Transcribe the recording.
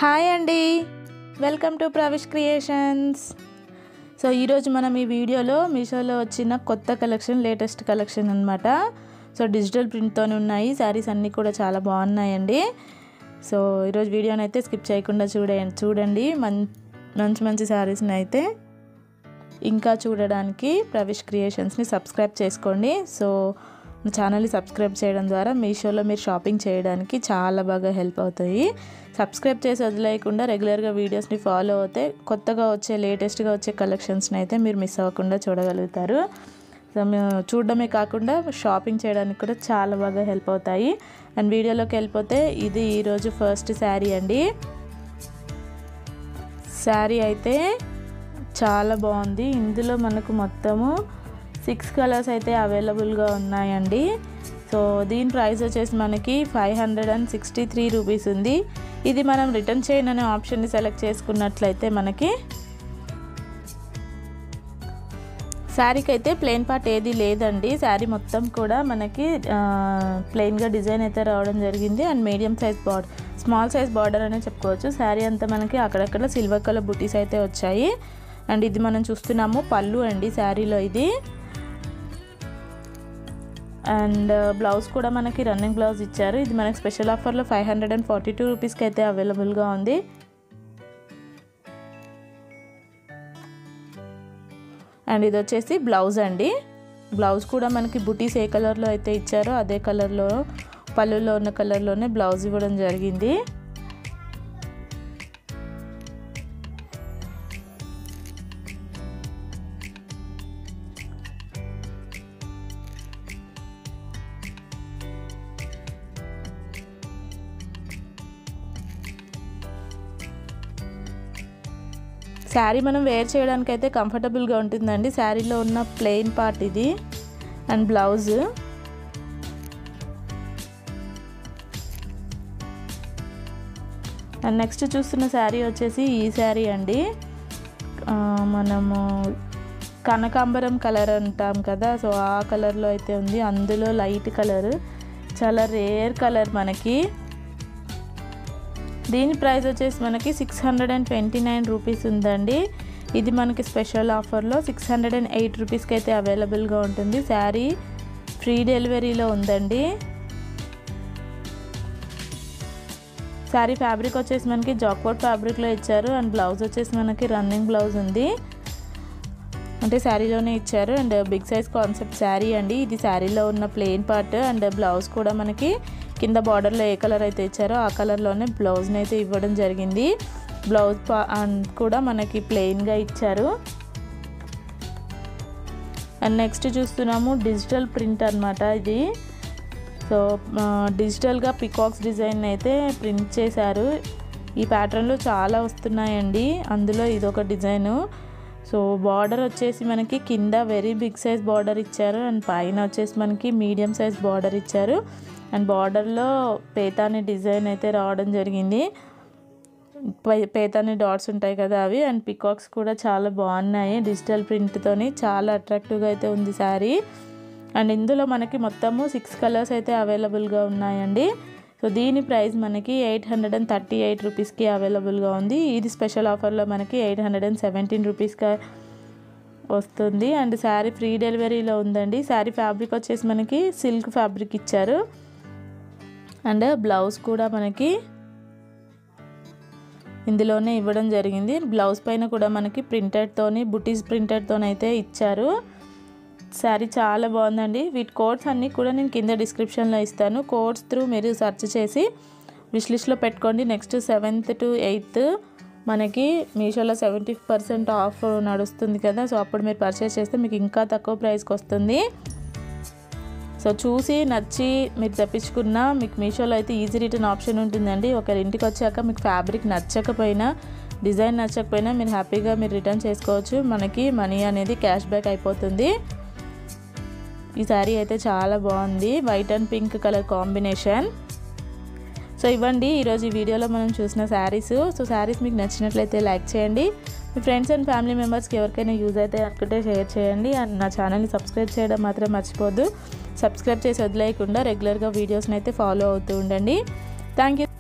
hi అండి welcome to Pravish creations so ఈరోజు మనం ఈ వీడియోలో మీషోలో వచ్చిన కొత్త కలెక్షన్ లేటెస్ట్ కలెక్షన్ అనమాట సో డిజిటల్ ప్రింట్తో ఉన్నాయి శారీస్ అన్నీ కూడా చాలా బాగున్నాయండి సో ఈరోజు వీడియోని అయితే స్కిప్ చేయకుండా చూడే చూడండి మన్ మంచి మంచి శారీస్ని అయితే ఇంకా చూడడానికి ప్రవిష్ క్రియేషన్స్ని సబ్స్క్రైబ్ చేసుకోండి సో నా ఛానల్ని సబ్స్క్రైబ్ చేయడం ద్వారా మీషోలో మీరు షాపింగ్ చేయడానికి చాలా బాగా హెల్ప్ అవుతాయి సబ్స్క్రైబ్ చేసి వదిలేయకుండా రెగ్యులర్గా వీడియోస్ని ఫాలో అవుతే కొత్తగా వచ్చే లేటెస్ట్గా వచ్చే కలెక్షన్స్ని అయితే మీరు మిస్ అవ్వకుండా చూడగలుగుతారు సో మేము చూడడమే కాకుండా షాపింగ్ చేయడానికి కూడా చాలా బాగా హెల్ప్ అవుతాయి అండ్ వీడియోలోకి వెళ్ళిపోతే ఇది ఈరోజు ఫస్ట్ శారీ అండి శారీ అయితే చాలా బాగుంది ఇందులో మనకు మొత్తము సిక్స్ కలర్స్ అయితే అవైలబుల్గా ఉన్నాయండి సో దీని ప్రైస్ వచ్చేసి మనకి five hundred and sixty three rupees ఉంది ఇది మనం రిటర్న్ చేయను అనే ఆప్షన్ని సెలెక్ట్ చేసుకున్నట్లయితే మనకి శారీకి అయితే ప్లెయిన్ పార్ట్ ఏది లేదండి శారీ మొత్తం కూడా మనకి ప్లెయిన్గా డిజైన్ అయితే రావడం జరిగింది and medium size border small size border అనే చెప్పుకోవచ్చు శారీ అంతా మనకి అక్కడక్కడ సిల్వర్ కలర్ బుటీస్ అయితే వచ్చాయి అండ్ ఇది మనం చూస్తున్నాము పళ్ళు అండి శారీలో ఇది అండ్ బ్లౌజ్ కూడా మనకి రన్నింగ్ బ్లౌజ్ ఇచ్చారు ఇది మనకి స్పెషల్ ఆఫర్లో five hundred and forty two రూపీస్కి అయితే అవైలబుల్గా ఉంది అండ్ ఇది వచ్చేసి బ్లౌజ్ అండి బ్లౌజ్ కూడా మనకి బుటీస్ ఏ కలర్లో అయితే ఇచ్చారో అదే కలర్లో పళ్ళులో ఉన్న కలర్లోనే బ్లౌజ్ ఇవ్వడం జరిగింది శారీ మనం వేర్ చేయడానికి అయితే కంఫర్టబుల్గా ఉంటుందండి శారీలో ఉన్న ప్లెయిన్ పార్ట్ ఇది అండ్ బ్లౌజ్ అండ్ నెక్స్ట్ చూస్తున్న శారీ వచ్చేసి ఈ శారీ అండి మనము కనకాంబరం కలర్ అంటాం కదా సో ఆ కలర్లో అయితే ఉంది అందులో లైట్ కలర్ చాలా రేర్ కలర్ మనకి దీని ప్రైస్ వచ్చేసి మనకి six hundred and twenty nine rupees ఉందండి ఇది మనకి స్పెషల్ ఆఫర్లో సిక్స్ హండ్రెడ్ అండ్ ఎయిట్ రూపీస్కి అయితే అవైలబుల్గా ఉంటుంది శారీ ఫ్రీ డెలివరీలో ఉందండి శారీ ఫ్యాబ్రిక్ వచ్చేసి మనకి జాక్వర్డ్ ఫ్యాబ్రిక్లో ఇచ్చారు అండ్ బ్లౌజ్ వచ్చేసి మనకి రన్నింగ్ బ్లౌజ్ ఉంది అంటే శారీలోనే ఇచ్చారు and big size concept sari అండి ఇది శారీలో ఉన్న ప్లెయిన్ పార్ట్ అండ్ బ్లౌజ్ కూడా మనకి కింద బార్డర్లో ఏ కలర్ అయితే ఇచ్చారో ఆ కలర్లోనే బ్లౌజ్ని అయితే ఇవ్వడం జరిగింది బ్లౌజ్ కూడా మనకి ప్లెయిన్గా ఇచ్చారు అండ్ నెక్స్ట్ చూస్తున్నాము డిజిటల్ ప్రింట్ అనమాట ఇది సో డిజిటల్గా పికాక్స్ డిజైన్ అయితే ప్రింట్ చేశారు ఈ ప్యాటర్న్లో చాలా వస్తున్నాయండి అందులో ఇదొక డిజైను సో బార్డర్ వచ్చేసి మనకి కింద వెరీ బిగ్ సైజ్ బార్డర్ ఇచ్చారు అండ్ పైన వచ్చేసి మనకి మీడియం సైజ్ బార్డర్ ఇచ్చారు అండ్ బార్డర్లో పేతాని డిజైన్ అయితే రావడం జరిగింది పేతాని డాట్స్ ఉంటాయి కదా అవి అండ్ పికాక్స్ కూడా చాలా బాగున్నాయి డిజిటల్ ప్రింట్తోని చాలా అట్రాక్టివ్గా అయితే ఉంది శారీ అండ్ ఇందులో మనకి మొత్తము సిక్స్ కలర్స్ అయితే అవైలబుల్గా ఉన్నాయండి సో దీని ప్రైస్ మనకి eight hundred and thirty eight రూపీస్కి అవైలబుల్గా ఉంది ఇది స్పెషల్ ఆఫర్లో మనకి ఎయిట్ హండ్రెడ్ అండ్ సెవెంటీన్ రూపీస్కి వస్తుంది అండ్ శారీ ఫ్రీ డెలివరీలో ఉందండి శారీ ఫ్యాబ్రిక్ వచ్చేసి మనకి సిల్క్ ఫ్యాబ్రిక్ ఇచ్చారు అండ్ బ్లౌజ్ కూడా మనకి ఇందులోనే ఇవ్వడం జరిగింది బ్లౌజ్ పైన కూడా మనకి ప్రింటెడ్తోని బుటీస్ ప్రింటెడ్తోనైతే ఇచ్చారు శారీ చాలా బాగుందండి వీటి కోడ్స్ అన్నీ కూడా నేను కింద డిస్క్రిప్షన్లో ఇస్తాను కోడ్స్ త్రూ మీరు సెర్చ్ చేసి విష్ లిస్ట్లో పెట్టుకోండి నెక్స్ట్ సెవెంత్ టు ఎయిత్ మనకి మీషోలో సెవెంటీ పర్సెంట్ ఆఫ్ నడుస్తుంది కదా సో అప్పుడు మీరు పర్చేస్ చేస్తే మీకు ఇంకా తక్కువ ప్రైస్కి వస్తుంది సో చూసి నచ్చి మీరు తెప్పించుకున్న మీకు మీషోలో అయితే ఈజీ రిటర్న్ ఆప్షన్ ఉంటుందండి ఒకరి ఇంటికి వచ్చాక మీకు ఫ్యాబ్రిక్ నచ్చకపోయినా డిజైన్ నచ్చకపోయినా మీరు హ్యాపీగా మీరు రిటర్న్ చేసుకోవచ్చు మనకి మనీ అనేది క్యాష్ బ్యాక్ అయిపోతుంది ఈ శారీ అయితే చాలా బాగుంది white and pink colour combination so ఇవ్వండి ఈరోజు ఈ వీడియోలో మనం చూసిన శారీస్ సో శారీస్ మీకు నచ్చినట్లయితే లైక్ చేయండి మీ ఫ్రెండ్స్ అండ్ ఫ్యామిలీ మెంబర్స్కి ఎవరికైనా యూజ్ అయితే అనుకుంటే షేర్ చేయండి అండ్ నా ఛానల్ని సబ్స్క్రైబ్ చేయడం మాత్రం మర్చిపోద్దు సబ్స్క్రైబ్ చేసి వదిలేయకుండా రెగ్యులర్గా వీడియోస్ని అయితే ఫాలో అవుతూ ఉండండి థ్యాంక్ యూ